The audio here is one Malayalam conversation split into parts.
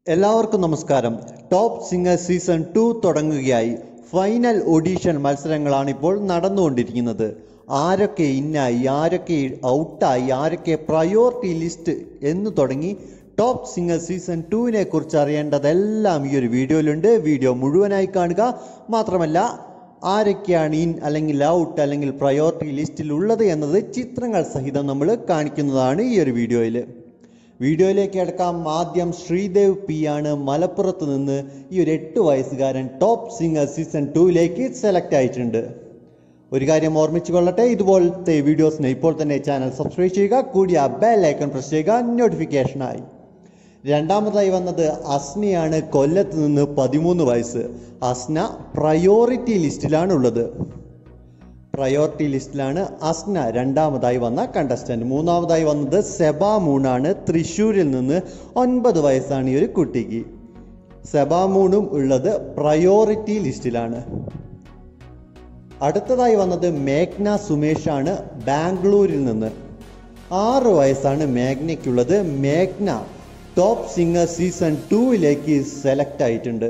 എല്ലാവർക്കും നമസ്കാരം ടോപ്പ് സിംഗർ സീസൺ ടു തുടങ്ങുകയായി ഫൈനൽ ഓഡീഷൻ മത്സരങ്ങളാണ് ഇപ്പോൾ നടന്നുകൊണ്ടിരിക്കുന്നത് ആരൊക്കെ ഇന്നായി ആരൊക്കെ ഔട്ടായി ആരൊക്കെ പ്രയോറിറ്റി ലിസ്റ്റ് എന്ന് തുടങ്ങി ടോപ്പ് സിംഗർ സീസൺ ടുവിനെ കുറിച്ച് അറിയേണ്ടതെല്ലാം ഈ ഒരു വീഡിയോയിലുണ്ട് വീഡിയോ മുഴുവനായി കാണുക മാത്രമല്ല ആരൊക്കെയാണ് ഇൻ അല്ലെങ്കിൽ ഔട്ട് അല്ലെങ്കിൽ പ്രയോറിറ്റി ലിസ്റ്റിൽ ഉള്ളത് എന്നത് ചിത്രങ്ങൾ സഹിതം നമ്മൾ കാണിക്കുന്നതാണ് ഈ ഒരു വീഡിയോയിൽ വീഡിയോയിലേക്ക് എടുക്കാം ആദ്യം ശ്രീദേവ് പി ആണ് മലപ്പുറത്ത് നിന്ന് ഈ ഒരു എട്ട് വയസ്സുകാരൻ ടോപ്പ് സിംഗർ സീസൺ ടൂവിലേക്ക് സെലക്ട് ആയിട്ടുണ്ട് ഒരു കാര്യം ഓർമ്മിച്ചു കൊള്ളട്ടെ ഇതുപോലത്തെ വീഡിയോസിന് ഇപ്പോൾ തന്നെ ചാനൽ സബ്സ്ക്രൈബ് ചെയ്യുക കൂടിയ ബെൽ ഐക്കൺ പ്രസ് ചെയ്യുക നോട്ടിഫിക്കേഷനായി രണ്ടാമതായി വന്നത് അസ്നയാണ് കൊല്ലത്ത് നിന്ന് പതിമൂന്ന് വയസ്സ് അസ്ന പ്രയോറിറ്റി ലിസ്റ്റിലാണ് ഉള്ളത് പ്രയോറിറ്റി ലിസ്റ്റിലാണ് അസ്ന രണ്ടാമതായി വന്ന കണ്ടസ്റ്റന്റ് മൂന്നാമതായി വന്നത് സെബാ മൂണാണ് തൃശ്ശൂരിൽ നിന്ന് ഒൻപത് വയസ്സാണ് ഈ ഒരു കുട്ടിക്ക് സെബാ മൂണും ഉള്ളത് പ്രയോറിറ്റി ലിസ്റ്റിലാണ് അടുത്തതായി വന്നത് മേഘ്ന സുമേഷ് ആണ് ബാംഗ്ലൂരിൽ നിന്ന് ആറ് വയസ്സാണ് മേഘ്നയ്ക്കുള്ളത് മേഘ്ന ടോപ്പ് സിംഗർ സീസൺ ടൂവിലേക്ക് സെലക്ട് ആയിട്ടുണ്ട്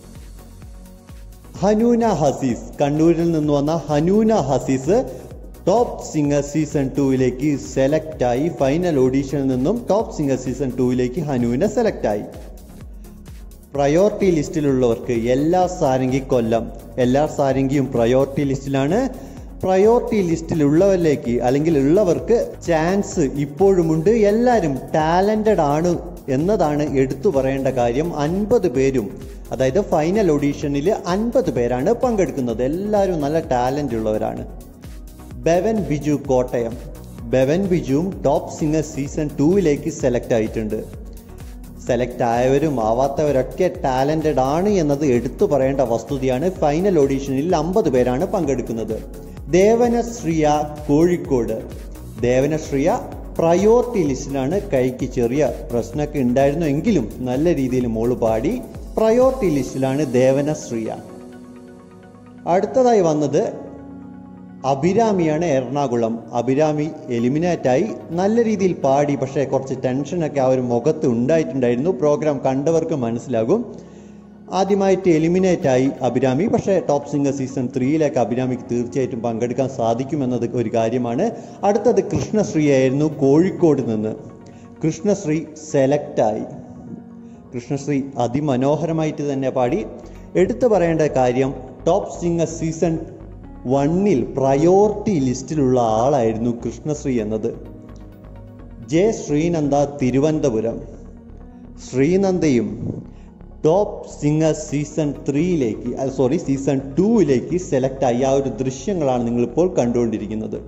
ഹനൂന ഹസീസ് കണ്ണൂരിൽ നിന്ന് വന്ന Hanoona Haseez top singer season ടൂവിലേക്ക് സെലക്ട് ആയി ഫൈനൽ ഓഡീഷനിൽ നിന്നും ടോപ്പ് സിംഗർ സീസൺ ടൂവിലേക്ക് ഹനൂന സെലക്ട് ആയി പ്രയോറിറ്റി ലിസ്റ്റിലുള്ളവർക്ക് എല്ലാ സാരംഗി കൊല്ലം എല്ലാ സാരംഗിയും പ്രയോറിറ്റി ലിസ്റ്റിലാണ് പ്രയോറിറ്റി ലിസ്റ്റിലുള്ളവരിലേക്ക് അല്ലെങ്കിൽ ഉള്ളവർക്ക് ചാൻസ് ഇപ്പോഴുമുണ്ട് എല്ലാവരും ടാലൻറ്റഡ് ആണ് എന്നതാണ് എടുത്തു പറയേണ്ട കാര്യം അൻപത് പേരും അതായത് ഫൈനൽ ഓഡീഷനിൽ അൻപത് പേരാണ് പങ്കെടുക്കുന്നത് എല്ലാവരും നല്ല ടാലൻ്റ് ഉള്ളവരാണ് ബെവൻ ബിജു കോട്ടയം ബെവൻ ബിജുവും ടോപ്പ് സിംഗർ സീസൺ ടൂവിലേക്ക് സെലക്ട് ആയിട്ടുണ്ട് സെലക്ട് ആയവരും ആവാത്തവരൊക്കെ ടാലൻറ്റഡ് ആണ് എന്നത് എടുത്തു പറയേണ്ട വസ്തുതയാണ് ഫൈനൽ ഓഡീഷനിൽ അമ്പത് പേരാണ് പങ്കെടുക്കുന്നത് ദേവനശ്രിയ കോഴിക്കോട് ദേവനശ്രിയ പ്രയോറിറ്റി ലിസ്റ്റിലാണ് കൈക്ക് ചെറിയ പ്രശ്നമൊക്കെ ഉണ്ടായിരുന്നു എങ്കിലും നല്ല രീതിയിൽ മോള് പാടി പ്രയോറിറ്റി ലിസ്റ്റിലാണ് ദേവനശ്രിയ അടുത്തതായി വന്നത് അഭിരാമിയാണ് എറണാകുളം അഭിരാമി എലിമിനേറ്റായി നല്ല രീതിയിൽ പാടി പക്ഷേ കുറച്ച് ടെൻഷനൊക്കെ ആ ഒരു മുഖത്ത് ഉണ്ടായിട്ടുണ്ടായിരുന്നു പ്രോഗ്രാം കണ്ടവർക്ക് മനസ്സിലാകും ആദ്യമായിട്ട് എലിമിനേറ്റ് ആയി അഭിരാമി പക്ഷേ ടോപ്പ് സിംഗർ സീസൺ ത്രീയിലേക്ക് അഭിരാമിക്ക് തീർച്ചയായിട്ടും പങ്കെടുക്കാൻ സാധിക്കുമെന്നത് ഒരു കാര്യമാണ് അടുത്തത് കൃഷ്ണശ്രീ ആയിരുന്നു കോഴിക്കോട് നിന്ന് കൃഷ്ണശ്രീ സെലക്റ്റായി കൃഷ്ണശ്രീ അതിമനോഹരമായിട്ട് തന്നെ പാടി എടുത്തു പറയേണ്ട കാര്യം ടോപ്പ് സിംഗർ സീസൺ വണ്ണിൽ പ്രയോറിറ്റി ലിസ്റ്റിലുള്ള ആളായിരുന്നു കൃഷ്ണശ്രീ എന്നത് ജെ ശ്രീനന്ദ തിരുവനന്തപുരം ശ്രീനന്ദയും ടോപ്പ് സിംഗർ സീസൺ ത്രീയിലേക്ക് സോറി സീസൺ ടൂവിലേക്ക് സെലക്ട് ആയി ആ ഒരു ദൃശ്യങ്ങളാണ് നിങ്ങളിപ്പോൾ കണ്ടുകൊണ്ടിരിക്കുന്നത്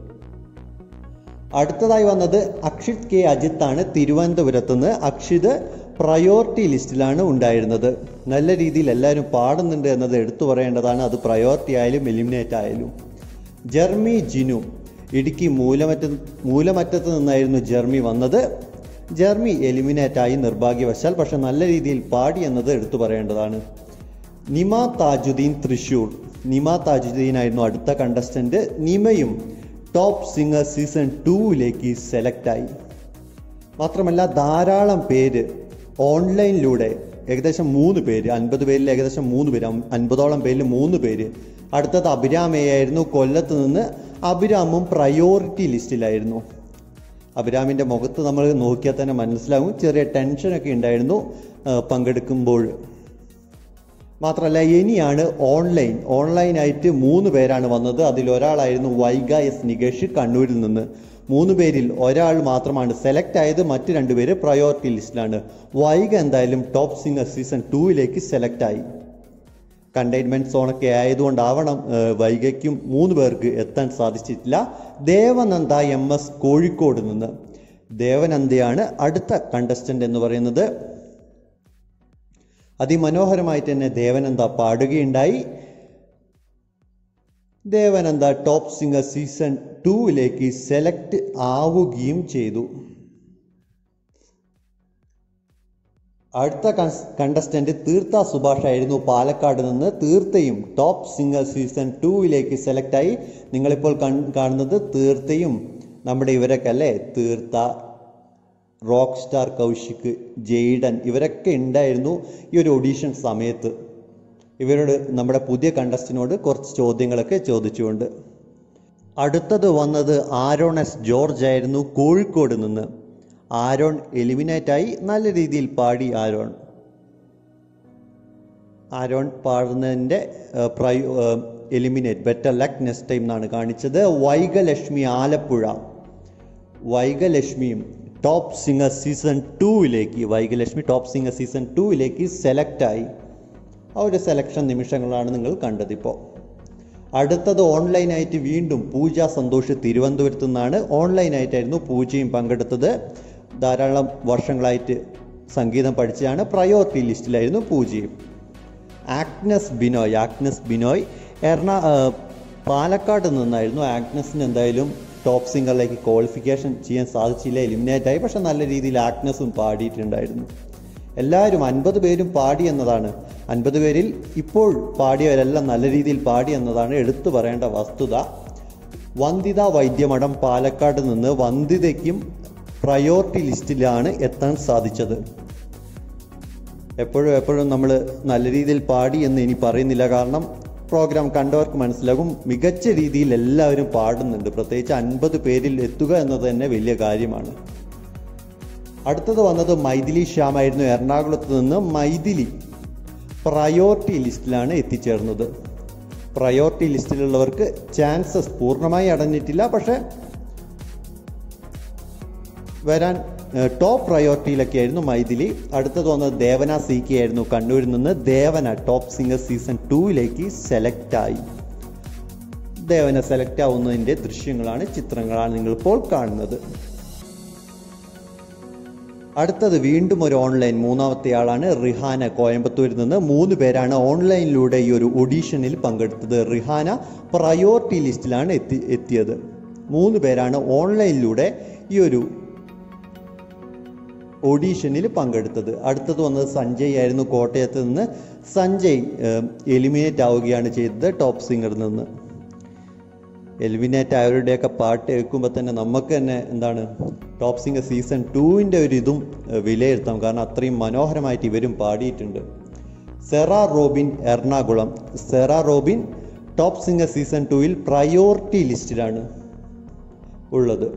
അടുത്തതായി വന്നത് അക്ഷിത് കെ അജിത്താണ് തിരുവനന്തപുരത്ത് നിന്ന് അക്ഷിത് പ്രയോറിറ്റി ലിസ്റ്റിലാണ് ഉണ്ടായിരുന്നത് നല്ല രീതിയിൽ എല്ലാവരും പാടുന്നുണ്ട് എന്നത് എടുത്തു പറയേണ്ടതാണ് അത് പ്രയോറിറ്റി ആയാലും എലിമിനേറ്റ് ആയാലും ജെർമി ജിനു ഇടുക്കി മൂലമറ്റ മൂലമറ്റത്ത് നിന്നായിരുന്നു ജെർമി വന്നത് ജെർമി എലിമിനേറ്റ് ആയി നിർഭാഗ്യവശാൽ പക്ഷെ നല്ല രീതിയിൽ പാടി എന്നത് എടുത്തു പറയേണ്ടതാണ് നിമ താജുദ്ദീൻ തൃശൂർ നിമ താജുദ്ദീൻ ആയിരുന്നു അടുത്ത കണ്ടസ്റ്റന്റ് നിമയും ടോപ്പ് സിംഗർ സീസൺ ടൂവിലേക്ക് സെലക്ട് ആയി മാത്രമല്ല ധാരാളം പേര് ഓൺലൈനിലൂടെ ഏകദേശം മൂന്ന് പേര് അൻപത് പേരിൽ ഏകദേശം മൂന്ന് പേര് അൻപതോളം പേരിൽ മൂന്ന് പേര് അടുത്തത് അഭിരാമയായിരുന്നു കൊല്ലത്ത് നിന്ന് അഭിരാമും പ്രയോറിറ്റി ലിസ്റ്റിലായിരുന്നു അഭിരാമിൻ്റെ മുഖത്ത് നമ്മൾ നോക്കിയാൽ തന്നെ മനസ്സിലാകും ചെറിയ ടെൻഷനൊക്കെ ഉണ്ടായിരുന്നു പങ്കെടുക്കുമ്പോൾ മാത്രമല്ല ഇനിയാണ് ഓൺലൈൻ ഓൺലൈനായിട്ട് മൂന്ന് പേരാണ് വന്നത് അതിൽ ഒരാളായിരുന്നു വൈഗ എസ് നികേഷ് കണ്ണൂരിൽ നിന്ന് മൂന്ന് പേരിൽ ഒരാൾ മാത്രമാണ് സെലക്ട് ആയത് മറ്റു രണ്ടുപേര് പ്രയോറിറ്റി ലിസ്റ്റിലാണ് വൈഗ എന്തായാലും ടോപ്പ് സിംഗർ സീസൺ ടൂവിലേക്ക് സെലക്ട് ആയി കണ്ടെയ്ൻമെന്റ് സോണൊക്കെ ആയതുകൊണ്ടാവണം വൈകയ്ക്കും മൂന്ന് പേർക്ക് എത്താൻ സാധിച്ചിട്ടില്ല ദേവനന്ദ എം എസ് കോഴിക്കോട് നിന്ന് ദേവനന്ദയാണ് അടുത്ത കണ്ടസ്റ്റന്റ് എന്ന് പറയുന്നത് അതിമനോഹരമായിട്ട് തന്നെ ദേവനന്ദ പാടുകയുണ്ടായി ദേവനന്ദ ടോപ്പ് സിംഗർ സീസൺ ടൂവിലേക്ക് സെലക്ട് ആവുകയും ചെയ്തു അടുത്ത കണ്ടസ്റ്റന്റ് തീർത്ത സുഭാഷ് ആയിരുന്നു പാലക്കാട് നിന്ന് തീർത്തയും ടോപ്പ് സിംഗർ സീസൺ ടൂവിലേക്ക് സെലക്ട് ആയി നിങ്ങളിപ്പോൾ കാണുന്നത് തീർത്തയും നമ്മുടെ ഇവരൊക്കെ അല്ലേ തീർത്ത റോക്ക് സ്റ്റാർ കൗശിക് ജെയ്ഡൻ ഇവരൊക്കെ ഉണ്ടായിരുന്നു ഈ ഒരു ഓഡീഷൻ സമയത്ത് ഇവരോട് നമ്മുടെ പുതിയ കണ്ടസ്റ്റിനോട് കുറച്ച് ചോദ്യങ്ങളൊക്കെ ചോദിച്ചുകൊണ്ട് അടുത്തത് വന്നത് ആരോൺ എസ് ജോർജ് ആയിരുന്നു കോഴിക്കോട് നിന്ന് ആരോൺ എലിമിനേറ്റായി നല്ല രീതിയിൽ പാടി ആരോൺ ആരോൺ പാടുന്നതിൻ്റെ പ്രയോ eliminate better luck next time എന്നാണ് കാണിച്ചത് വൈഗലക്ഷ്മി ആലപ്പുഴ വൈഗലക്ഷ്മിയും ടോപ്പ് സിംഗർ സീസൺ ടൂവിലേക്ക് വൈഗലക്ഷ്മി ടോപ്പ് സിംഗർ സീസൺ ടൂവിലേക്ക് സെലക്റ്റായി ആ ഒരു സെലക്ഷൻ നിമിഷങ്ങളാണ് നിങ്ങൾ കണ്ടത് ഇപ്പോൾ അടുത്തത് ഓൺലൈനായിട്ട് വീണ്ടും പൂജ സന്തോഷ് തിരുവനന്തപുരത്ത് നിന്നാണ് ഓൺലൈനായിട്ടായിരുന്നു പൂജയും പങ്കെടുത്തത് ധാരാളം വർഷങ്ങളായിട്ട് സംഗീതം പഠിച്ചതാണ് പ്രയോറിറ്റി ലിസ്റ്റിലായിരുന്നു പൂജയും ആഗ്നസ് ബിനോയ് ആഗ്നസ് ബിനോയ് എറണാ ആ, പാലക്കാട് നിന്നായിരുന്നു ആഗ്നസിന് എന്തായാലും ടോപ്പ് സിംഗറിലേക്ക് ക്വാളിഫിക്കേഷൻ ചെയ്യാൻ സാധിച്ചില്ല എലിമിനേറ്റ് ആയി പക്ഷെ നല്ല രീതിയിൽ ആഗ്നസും പാടിയിട്ടുണ്ടായിരുന്നു എല്ലാവരും അൻപത് പേരും പാടി എന്നതാണ് അൻപത് പേരിൽ ഇപ്പോൾ പാടിയവരെല്ലാം നല്ല രീതിയിൽ പാടി എന്നതാണ് എടുത്തു പറയേണ്ട വസ്തുത വന്ദിത വൈദ്യമഠം പാലക്കാട് നിന്ന് വന്ദിതയ്ക്കും പ്രയോറിറ്റി ലിസ്റ്റിലാണ് എത്താൻ സാധിച്ചത് എപ്പോഴും എപ്പോഴും നമ്മൾ നല്ല രീതിയിൽ പാടി എന്ന് ഇനി പറയുന്നില്ല കാരണം പ്രോഗ്രാം കണ്ടവർക്ക് മനസ്സിലാകും മികച്ച രീതിയിൽ എല്ലാവരും പാടുന്നുണ്ട് പ്രത്യേകിച്ച് അൻപത് പേരിൽ എത്തുക എന്നത് തന്നെ വലിയ കാര്യമാണ് അടുത്തത് വന്നത് മൈഥിലി ശ്യാമായിരുന്നു എറണാകുളത്ത് നിന്ന് മൈഥിലി പ്രയോറിറ്റി ലിസ്റ്റിലാണ് എത്തിച്ചേർന്നത് പ്രയോറിറ്റി ലിസ്റ്റിലുള്ളവർക്ക് ചാൻസസ് പൂർണ്ണമായി അടഞ്ഞിട്ടില്ല പക്ഷേ വരാൻ ഏഹ്, ടോപ്പ് പ്രയോറിറ്റിയിലൊക്കെ ആയിരുന്നു മൈഥിലി അടുത്തത് വന്നത് ദേവന സി കെ ആയിരുന്നു കണ്ണൂരിൽ നിന്ന് ദേവന ടോപ്പ് സിംഗർ സീസൺ ടൂവിലേക്ക് സെലക്റ്റായി ദേവന സെലക്ട് ആവുന്നതിൻ്റെ ദൃശ്യങ്ങളാണ് ചിത്രങ്ങളാണ് നിങ്ങളിപ്പോൾ കാണുന്നത് അടുത്തത് വീണ്ടും ഒരു ഓൺലൈൻ മൂന്നാമത്തെ ആളാണ് റിഹാന കോയമ്പത്തൂരിൽ നിന്ന് മൂന്ന് പേരാണ് ഓൺലൈനിലൂടെ ഈ ഒരു ഒഡീഷനിൽ പങ്കെടുത്തത് റിഹാന പ്രയോറിറ്റി ലിസ്റ്റിലാണ് എത്തി എത്തിയത് മൂന്ന് പേരാണ് ഓൺലൈനിലൂടെ ഈ ഒരു ഓഡീഷനിൽ പങ്കെടുത്തത് അടുത്തത് വന്നത് സഞ്ജയ് ആയിരുന്നു കോട്ടയത്ത് നിന്ന് സഞ്ജയ് എലിമിനേറ്റ് ആവുകയാണ് ചെയ്തത് ടോപ്പ് സിംഗറിൽ നിന്ന് എലിമിനേറ്റ് ആയവരുടെയൊക്കെ പാട്ട് കേൾക്കുമ്പോൾ തന്നെ നമുക്ക് തന്നെ എന്താണ് ടോപ്പ് സിംഗർ സീസൺ ടൂവിൻ്റെ ഒരു ഇതും ഏഹ്, വിലയിരുത്താം കാരണം അത്രയും മനോഹരമായിട്ട് ഇവരും പാടിയിട്ടുണ്ട് Sera Robin Ernakulam Sera Robin top singer season ടൂവിൽ പ്രയോറിറ്റി ലിസ്റ്റിലാണ് ഉള്ളത്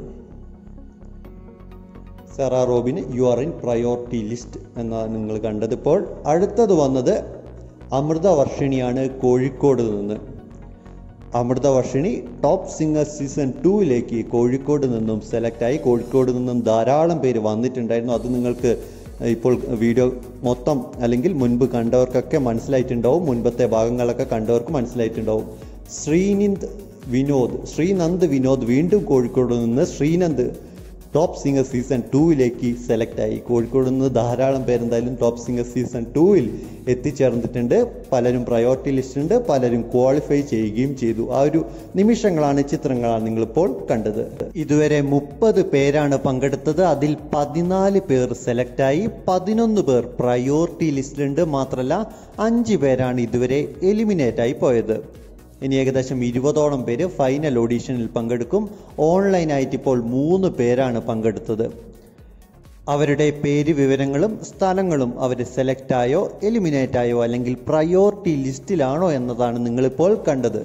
സെറ റോബിന് you are in priority list എന്നാണ് നിങ്ങൾ കണ്ടത് ഇപ്പോൾ അടുത്തത് വന്നത് അമൃത വർഷിണിയാണ് കോഴിക്കോട് നിന്ന് Amrutha Varshini top singer season ടൂവിലേക്ക് കോഴിക്കോട് നിന്നും സെലക്ട് ആയി കോഴിക്കോട് നിന്നും ധാരാളം പേര് വന്നിട്ടുണ്ടായിരുന്നു അത് നിങ്ങൾക്ക് ഇപ്പോൾ വീഡിയോ മൊത്തം അല്ലെങ്കിൽ മുൻപ് കണ്ടവർക്കൊക്കെ മനസ്സിലായിട്ടുണ്ടാവും മുൻപത്തെ ഭാഗങ്ങളൊക്കെ കണ്ടവർക്ക് മനസ്സിലായിട്ടുണ്ടാവും ശ്രീനിന്ദ് വിനോദ് ശ്രീനന്ദ് വിനോദ് വീണ്ടും കോഴിക്കോട് നിന്ന് ശ്രീനന്ദ് ടോപ്പ് സിംഗർ സീസൺ ടൂവിലേക്ക് സെലക്ട് ആയി കോഴിക്കോട് നിന്ന് ധാരാളം പേരെന്തായാലും ടോപ്പ് സിംഗർ സീസൺ ടൂവിൽ എത്തിച്ചേർന്നിട്ടുണ്ട് പലരും പ്രയോറിറ്റി ലിസ്റ്റുണ്ട് പലരും ക്വാളിഫൈ ചെയ്യുകയും ചെയ്തു ആ ഒരു നിമിഷങ്ങളാണ് ചിത്രങ്ങളാണ് നിങ്ങളിപ്പോൾ കണ്ടത് ഇതുവരെ മുപ്പത് പേരാണ് പങ്കെടുത്തത് അതിൽ പതിനാല് പേർ സെലക്ട് ആയി പതിനൊന്ന് പേർ പ്രയോറിറ്റി ലിസ്റ്റിലുണ്ട് മാത്രമല്ല അഞ്ച് പേരാണ് ഇതുവരെ എലിമിനേറ്റ് ആയി പോയത് ഇനി ഏകദേശം ഇരുപതോളം പേര് ഫൈനൽ ഓഡീഷനിൽ പങ്കെടുക്കും ഓൺലൈനായിട്ട് ഇപ്പോൾ മൂന്ന് പേരാണ് പങ്കെടുത്തത് അവരുടെ പേര് വിവരങ്ങളും സ്ഥലങ്ങളും അവർ സെലക്ട് ആയോ എലിമിനേറ്റ് ആയോ അല്ലെങ്കിൽ പ്രയോറിറ്റി ലിസ്റ്റിലാണോ എന്നതാണ് നിങ്ങളിപ്പോൾ കണ്ടത്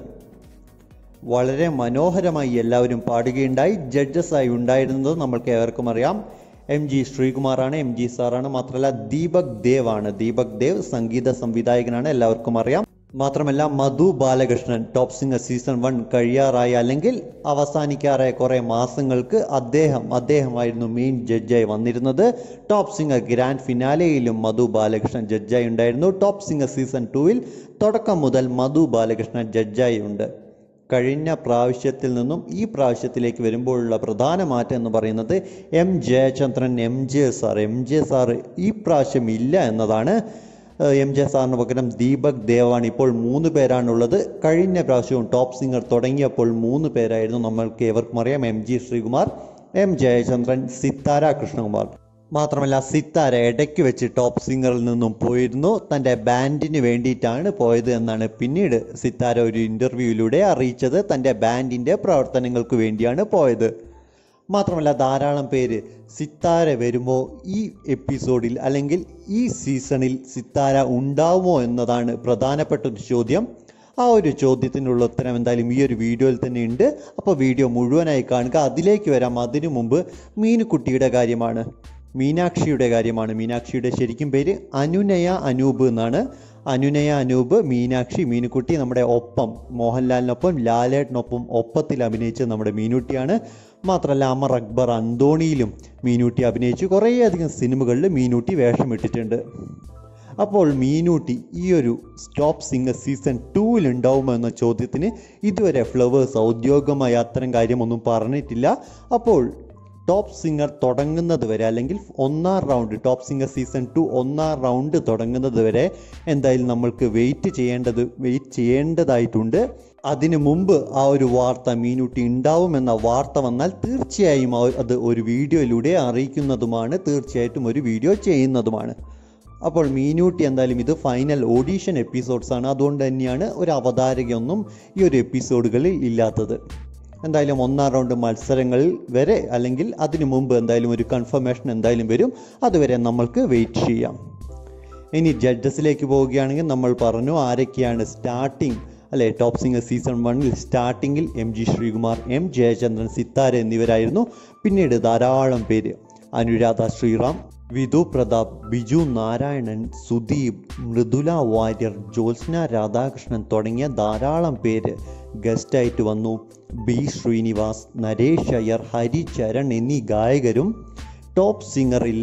വളരെ മനോഹരമായി എല്ലാവരും പാടുകയുണ്ടായി ജഡ്ജസായി ഉണ്ടായിരുന്നത് നമ്മൾക്ക് ഏവർക്കും അറിയാം എം ജി ശ്രീകുമാറാണ് എം ജി സാറാണ് മാത്രമല്ല ദീപക് ദേവ് ആണ് ദീപക് ദേവ് സംഗീത സംവിധായകനാണ് എല്ലാവർക്കും അറിയാം മാത്രമല്ല Madhu Balakrishnan top singer season one കഴിയാറായി അല്ലെങ്കിൽ അവസാനിക്കാറായ കുറേ മാസങ്ങൾക്ക് അദ്ദേഹം അദ്ദേഹമായിരുന്നു മെയിൻ ജഡ്ജായി വന്നിരുന്നത് ടോപ്പ് സിംഗർ ഗ്രാൻഡ് ഫിനാലെയിലും മധു ബാലകൃഷ്ണൻ ജഡ്ജായി ഉണ്ടായിരുന്നു ടോപ്പ് സിംഗർ സീസൺ ടൂവിൽ തുടക്കം മുതൽ മധു ബാലകൃഷ്ണൻ ജഡ്ജായി ഉണ്ട് കഴിഞ്ഞ പ്രാവശ്യത്തിൽ നിന്നും ഈ പ്രാവശ്യത്തിലേക്ക് വരുമ്പോഴുള്ള പ്രധാന മാറ്റം എന്ന് പറയുന്നത് M Jayachandran M J sir M J sir ഈ പ്രാവശ്യം ഇല്ല എന്നതാണ് ഏഹ് എം ജെ സാറിന് പകരം ദീപക് ദേവാണ് ഇപ്പോൾ മൂന്ന് പേരാണുള്ളത് കഴിഞ്ഞ പ്രാവശ്യവും ടോപ്പ് സിംഗർ തുടങ്ങിയപ്പോൾ മൂന്ന് പേരായിരുന്നു നമ്മൾക്ക് ഏവർക്കും അറിയാം M G Sreekumar M Jayachandran Sithara Krishnakumar മാത്രമല്ല സിത്താര ഇടയ്ക്ക് വെച്ച് ടോപ്പ് സിംഗറിൽ നിന്നും പോയിരുന്നു തൻ്റെ ബാൻഡിന് വേണ്ടിയിട്ടാണ് പോയത് എന്നാണ് പിന്നീട് സിത്താര ഒരു ഇൻ്റർവ്യൂവിലൂടെ അറിയിച്ചത് തൻ്റെ ബാൻഡിൻ്റെ പ്രവർത്തനങ്ങൾക്ക് വേണ്ടിയാണ് പോയത് മാത്രമല്ല ധാരാളം പേര് സിത്താര വരുമോ ഈ എപ്പിസോഡിൽ അല്ലെങ്കിൽ ഈ സീസണിൽ സിത്താര ഉണ്ടാവുമോ എന്നതാണ് പ്രധാനപ്പെട്ട ഒരു ചോദ്യം ആ ഒരു ചോദ്യത്തിനുള്ള ഉത്തരം എന്തായാലും ഈ ഒരു വീഡിയോയിൽ തന്നെ ഉണ്ട് അപ്പോൾ വീഡിയോ മുഴുവനായി കാണുക അതിലേക്ക് വരാം അതിനു മുമ്പ് മീനുക്കുട്ടിയുടെ കാര്യമാണ് മീനാക്ഷിയുടെ കാര്യമാണ് മീനാക്ഷിയുടെ ശരിക്കും പേര് അനുനയ അനൂപ് എന്നാണ് അനുനയ അനൂപ് മീനാക്ഷി മീനുക്കുട്ടി നമ്മുടെ ഒപ്പം മോഹൻലാലിനൊപ്പം ലാലേട്ടനൊപ്പം ഒപ്പത്തിൽ അഭിനയിച്ച നമ്മുടെ മീനുട്ടിയാണ് മാത്രമല്ല അമർ അക്ബർ അന്തോണിയിലും മീനൂട്ടി അഭിനയിച്ചു കുറേയധികം സിനിമകളിൽ മീനൂട്ടി വേഷമിട്ടിട്ടുണ്ട് അപ്പോൾ മീനൂട്ടി ഈ ഒരു സ്റ്റോപ്പ് സിംഗർ സീസൺ ടൂവിൽ ഉണ്ടാവുമോ എന്ന ചോദ്യത്തിന് ഇതുവരെ ഫ്ലവേഴ്സ് ഔദ്യോഗികമായി അത്തരം കാര്യമൊന്നും പറഞ്ഞിട്ടില്ല അപ്പോൾ ടോപ്പ് സിംഗർ തുടങ്ങുന്നത് വരെ അല്ലെങ്കിൽ ഒന്നാം round top singer season two ഒന്നാം റൗണ്ട് തുടങ്ങുന്നത് വരെ എന്തായാലും നമ്മൾക്ക് വെയിറ്റ് ചെയ്യേണ്ടത് വെയിറ്റ് ചെയ്യേണ്ടതായിട്ടുണ്ട് അതിനു മുമ്പ് ആ ഒരു വാർത്ത മീനൂട്ടി ഉണ്ടാവുമെന്ന വാർത്ത വന്നാൽ തീർച്ചയായും ആ- അത് ഒരു വീഡിയോയിലൂടെ അറിയിക്കുന്നതുമാണ് തീർച്ചയായിട്ടും ഒരു വീഡിയോ ചെയ്യുന്നതുമാണ് അപ്പോൾ മീനൂട്ടി എന്തായാലും ഇത് ഫൈനൽ ഓഡീഷൻ എപ്പിസോഡ്സ് ആണ് അതുകൊണ്ട് തന്നെയാണ് ഒരു അവതാരകയൊന്നും ഈ ഒരു എപ്പിസോഡുകളിൽ ഇല്ലാത്തത് എന്തായാലും ഒന്നാം റൗണ്ട് മത്സരങ്ങളിൽ വരെ അല്ലെങ്കിൽ അതിനു മുമ്പ് എന്തായാലും ഒരു കൺഫർമേഷൻ എന്തായാലും വരും അതുവരെ നമ്മൾക്ക് വെയിറ്റ് ചെയ്യാം ഇനി ജഡ്ജസിലേക്ക് പോവുകയാണെങ്കിൽ നമ്മൾ പറഞ്ഞു ആരൊക്കെയാണ് സ്റ്റാർട്ടിംഗ് അല്ലെ ടോപ്പ് സിംഗർ സീസൺ വണ്ണിൽ സ്റ്റാർട്ടിങ്ങിൽ M G Sreekumar M Jayachandran Sithara എന്നിവരായിരുന്നു പിന്നീട് ധാരാളം പേര് അനുരാധ ശ്രീറാം വിധു പ്രതാപ് ബിജു നാരായണൻ സുദീപ് മൃദുല വാര്യർ ജ്യോത്സ്ന രാധാകൃഷ്ണൻ തുടങ്ങിയ ധാരാളം പേര് ഗസ്റ്റായിട്ട് വന്നു ബി ശ്രീനിവാസ് നരേഷ് അയ്യർ ഹരി ചരൺ എന്നീ ഗായകരും ടോപ്പ് സിംഗറിൽ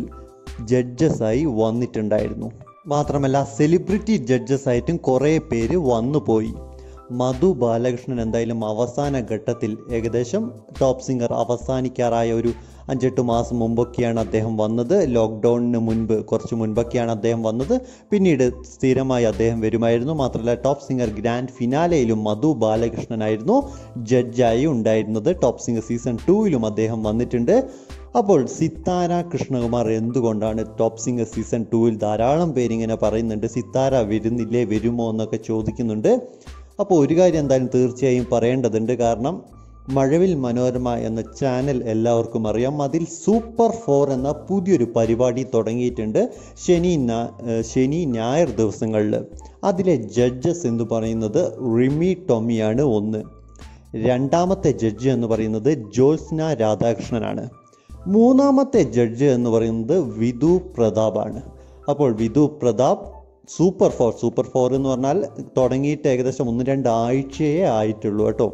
ജഡ്ജസായി വന്നിട്ടുണ്ടായിരുന്നു മാത്രമല്ല സെലിബ്രിറ്റി ജഡ്ജസ് ആയിട്ടും കുറേ പേര് വന്നുപോയി മധു ബാലകൃഷ്ണൻ എന്തായാലും അവസാന ഘട്ടത്തിൽ ഏകദേശം ടോപ്പ് സിംഗർ അവസാനിക്കാറായ ഒരു അഞ്ചെട്ട് മാസം മുമ്പൊക്കെയാണ് അദ്ദേഹം വന്നത് ലോക്ക്ഡൗണിന് മുൻപ് കുറച്ച് മുൻപൊക്കെയാണ് അദ്ദേഹം വന്നത് പിന്നീട് സ്ഥിരമായി അദ്ദേഹം വരുമായിരുന്നു മാത്രമല്ല ടോപ്പ് സിംഗർ ഗ്രാൻഡ് ഫിനാലയിലും മധു ബാലകൃഷ്ണനായിരുന്നു ജഡ്ജായി ഉണ്ടായിരുന്നത് ടോപ്പ് സിംഗർ സീസൺ ടൂവിലും അദ്ദേഹം വന്നിട്ടുണ്ട് അപ്പോൾ സിത്താര കൃഷ്ണകുമാർ എന്തുകൊണ്ടാണ് ടോപ്പ് സിംഗർ സീസൺ ടൂവിൽ ധാരാളം പേരിങ്ങനെ പറയുന്നുണ്ട് സിത്താര വരുന്നില്ലേ വരുമോ എന്നൊക്കെ ചോദിക്കുന്നുണ്ട് അപ്പോൾ ഒരു കാര്യം എന്തായാലും തീർച്ചയായും പറയേണ്ടതുണ്ട് കാരണം മഴവിൽ മനോരമ എന്ന ചാനൽ എല്ലാവർക്കും അറിയാം അതിൽ സൂപ്പർ ഫോർ എന്ന പുതിയൊരു പരിപാടി തുടങ്ങിയിട്ടുണ്ട് ശനി ഞാ- ഏഹ് ശനി ഞായർ ദിവസങ്ങളിൽ അതിലെ ജഡ്ജസ് എന്ന് പറയുന്നത് റിമി ടോമിയാണ് ഒന്ന് രണ്ടാമത്തെ ജഡ്ജ് എന്ന് പറയുന്നത് ജ്യോത്സ്ന രാധാകൃഷ്ണനാണ് മൂന്നാമത്തെ ജഡ്ജ് എന്ന് പറയുന്നത് വിധു പ്രതാപാണ് അപ്പോൾ Vidhu Prathap super four super four എന്ന് പറഞ്ഞാൽ തുടങ്ങിയിട്ട് ഏകദേശം ഒന്ന് രണ്ട് ആഴ്ചയേ ആയിട്ടുള്ളൂ കേട്ടോ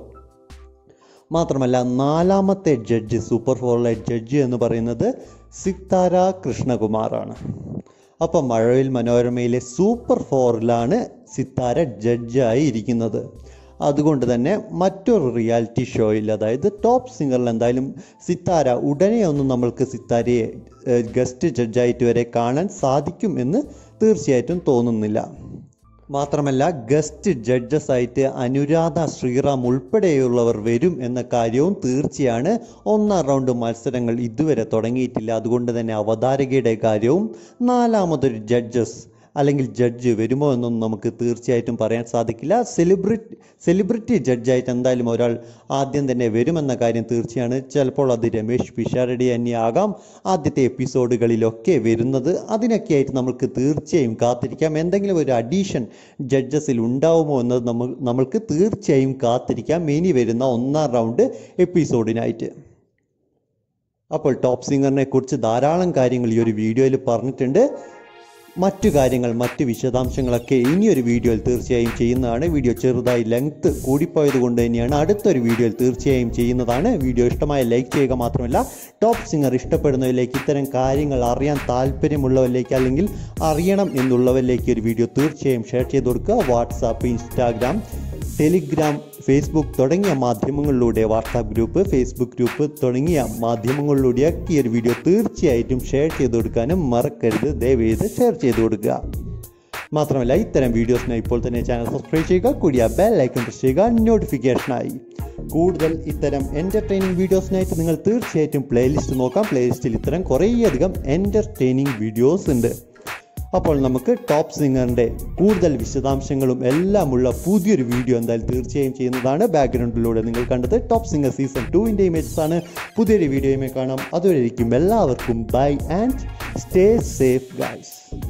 മാത്രമല്ല നാലാമത്തെ ജഡ്ജ് സൂപ്പർ ഫോറിലെ ജഡ്ജ് എന്ന് പറയുന്നത് സിത്താര കൃഷ്ണകുമാറാണ് അപ്പം മഴവിൽ മനോരമയിലെ സൂപ്പർ ഫോറിലാണ് സിത്താര ജഡ്ജായി ഇരിക്കുന്നത് അതുകൊണ്ട് തന്നെ മറ്റൊരു റിയാലിറ്റി ഷോയിൽ അതായത് ടോപ്പ് സിംഗറിൽ എന്തായാലും സിത്താര ഉടനെ ഒന്നും നമ്മൾക്ക് സിത്താരയെ ഗസ്റ്റ് ജഡ്ജായിട്ട് വരെ കാണാൻ സാധിക്കും എന്ന് തീർച്ചയായിട്ടും തോന്നുന്നില്ല മാത്രമല്ല ഗസ്റ്റ് ജഡ്ജസ് ആയിട്ട് അനുരാധ ശ്രീറാം ഉൾപ്പെടെയുള്ളവർ വരും എന്ന കാര്യവും തീർച്ചയാണ് ഒന്നാം റൗണ്ട് മത്സരങ്ങൾ ഇതുവരെ തുടങ്ങിയിട്ടില്ല അതുകൊണ്ട് തന്നെ അവതാരകയുടെ കാര്യവും നാലാമതൊരു ജഡ്ജസ് അല്ലെങ്കിൽ ജഡ്ജ് വരുമോ എന്നൊന്നും നമുക്ക് തീർച്ചയായിട്ടും പറയാൻ സാധിക്കില്ല സെലിബ്രിറ്റി സെലിബ്രിറ്റി ജഡ്ജായിട്ട് എന്തായാലും ഒരാൾ ആദ്യം തന്നെ വരുമെന്ന കാര്യം തീർച്ചയാണ് ചിലപ്പോൾ അത് രമേശ് പിഷാരടി തന്നെയാകാം ആദ്യത്തെ എപ്പിസോഡുകളിലൊക്കെ വരുന്നത് അതിനൊക്കെ ആയിട്ട് നമുക്ക് തീർച്ചയായും കാത്തിരിക്കാം എന്തെങ്കിലും ഒരു അഡീഷൻ ജഡ്ജസിൽ ഉണ്ടാവുമോ എന്നത് നമ്മൾ നമ്മൾക്ക് തീർച്ചയായും കാത്തിരിക്കാം ഇനി വരുന്ന ഒന്നാം റൗണ്ട് എപ്പിസോഡിനായിട്ട് അപ്പോൾ ടോപ്പ് സിംഗറിനെ കുറിച്ച് ധാരാളം കാര്യങ്ങൾ ഈ ഒരു വീഡിയോയിൽ പറഞ്ഞിട്ടുണ്ട് മറ്റു കാര്യങ്ങൾ മറ്റു വിശദാംശങ്ങളൊക്കെ ഇനിയൊരു വീഡിയോയിൽ തീർച്ചയായും ചെയ്യുന്നതാണ് വീഡിയോ ചെറുതായി ലെങ്ത് കൂടിപ്പോയത് കൊണ്ട് തന്നെയാണ് അടുത്തൊരു വീഡിയോയിൽ തീർച്ചയായും ചെയ്യുന്നതാണ് വീഡിയോ ഇഷ്ടമായ ലൈക്ക് ചെയ്യുക മാത്രമല്ല ടോപ്പ് സിംഗർ ഇഷ്ടപ്പെടുന്നവരിലേക്ക് ഇത്തരം കാര്യങ്ങൾ അറിയാൻ താല്പര്യമുള്ളവരിലേക്ക് അല്ലെങ്കിൽ അറിയണം എന്നുള്ളവരിലേക്ക് ഒരു വീഡിയോ തീർച്ചയായും ഷെയർ ചെയ്ത് കൊടുക്കുക വാട്സാപ്പ് ഇൻസ്റ്റാഗ്രാം ടെലിഗ്രാം ഫേസ്ബുക്ക് തുടങ്ങിയ മാധ്യമങ്ങളിലൂടെ വാട്സാപ്പ് ഗ്രൂപ്പ് ഫേസ്ബുക്ക് ഗ്രൂപ്പ് തുടങ്ങിയ മാധ്യമങ്ങളിലൂടെയൊക്കെ ഈ ഒരു വീഡിയോ തീർച്ചയായിട്ടും ഷെയർ ചെയ്ത് കൊടുക്കാനും മറക്കരുത് ദയവേത് ഷെയർ ചെയ്ത് കൊടുക്കുക മാത്രമല്ല ഇത്തരം വീഡിയോസിനായി ഇപ്പോൾ തന്നെ ചാനൽ സബ്സ്ക്രൈബ് ചെയ്യുക കൂടിയ ബെൽ ഐക്കൺ പ്രസ് ചെയ്യുക നോട്ടിഫിക്കേഷനായി കൂടുതൽ ഇത്തരം എൻ്റർടൈനിങ് വീഡിയോസിനായിട്ട് നിങ്ങൾ തീർച്ചയായിട്ടും പ്ലേലിസ്റ്റ് നോക്കാം പ്ലേലിസ്റ്റിൽ ഇത്തരം കുറേയധികം എൻ്റർടൈനിങ് വീഡിയോസ് ഉണ്ട് അപ്പോൾ നമുക്ക് ടോപ്പ് സിംഗറിൻ്റെ കൂടുതൽ വിശദാംശങ്ങളും എല്ലാമുള്ള പുതിയൊരു വീഡിയോ എന്തായാലും തീർച്ചയായും ചെയ്യുന്നതാണ് ബാക്ക്ഗ്രൗണ്ടിലൂടെ നിങ്ങൾ കണ്ടത് ടോപ്പ് സിംഗർ സീസൺ ടുവിൻ്റെ ഇമേജസ് ആണ് പുതിയൊരു വീഡിയോയുമായി കാണാം അതുവരെയിരിക്കും എല്ലാവർക്കും bye and stay safe guys